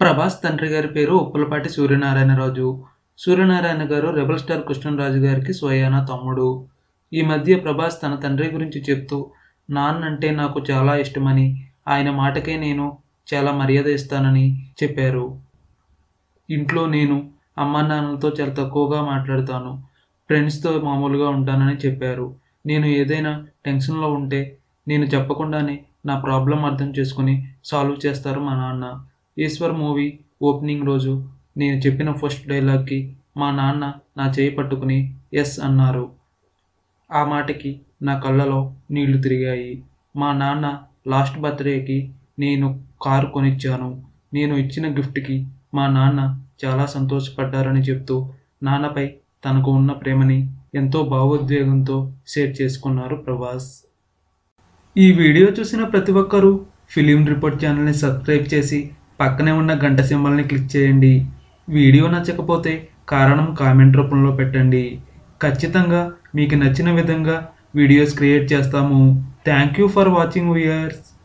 ప్రభాస్ తండ్రి గారి పేరు ఉప్పలపాటి సూర్యనారాయణరాజు సూర్యనారాయణ గారు రెబల్ స్టార్ కృష్ణరాజు గారికి స్వయాన తమ్ముడు ఈ మధ్య ప్రభాస్ తన తండ్రి గురించి చెప్తూ నాన్న అంటే నాకు చాలా ఇష్టమని ఆయన మాటకే నేను చాలా మర్యాద ఇస్తానని చెప్పారు ఇంట్లో నేను అమ్మా నాన్నలతో చాలా తక్కువగా మాట్లాడతాను ఫ్రెండ్స్తో మామూలుగా ఉంటానని చెప్పారు నేను ఏదైనా టెన్షన్లో ఉంటే నేను చెప్పకుండానే నా ప్రాబ్లం అర్థం చేసుకుని సాల్వ్ చేస్తారు మా నాన్న ఈశ్వర్ మూవీ ఓపెనింగ్ రోజు నేను చెప్పిన ఫస్ట్ డైలాగ్కి మా నాన్న నా చేయి పట్టుకుని ఎస్ అన్నారు ఆ మాటకి నా కళ్ళలో నీళ్లు తిరిగాయి మా నాన్న లాస్ట్ బర్త్డేకి నేను కారు కొనిచ్చాను నేను ఇచ్చిన గిఫ్ట్కి మా నాన్న చాలా సంతోషపడ్డారని చెప్తూ నాన్నపై తనకు ఉన్న ప్రేమని ఎంతో భావోద్వేగంతో షేర్ చేసుకున్నారు ప్రభాస్ ఈ వీడియో చూసిన ప్రతి ఒక్కరూ ఫిలిం రిపోర్ట్ ఛానల్ని సబ్స్క్రైబ్ చేసి పక్కనే ఉన్న గంట సింబల్ని క్లిక్ చేయండి వీడియో నచ్చకపోతే కారణం కామెంట్ రూపంలో పెట్టండి ఖచ్చితంగా మీకు నచ్చిన విధంగా వీడియోస్ క్రియేట్ చేస్తాము thank you for watching viewers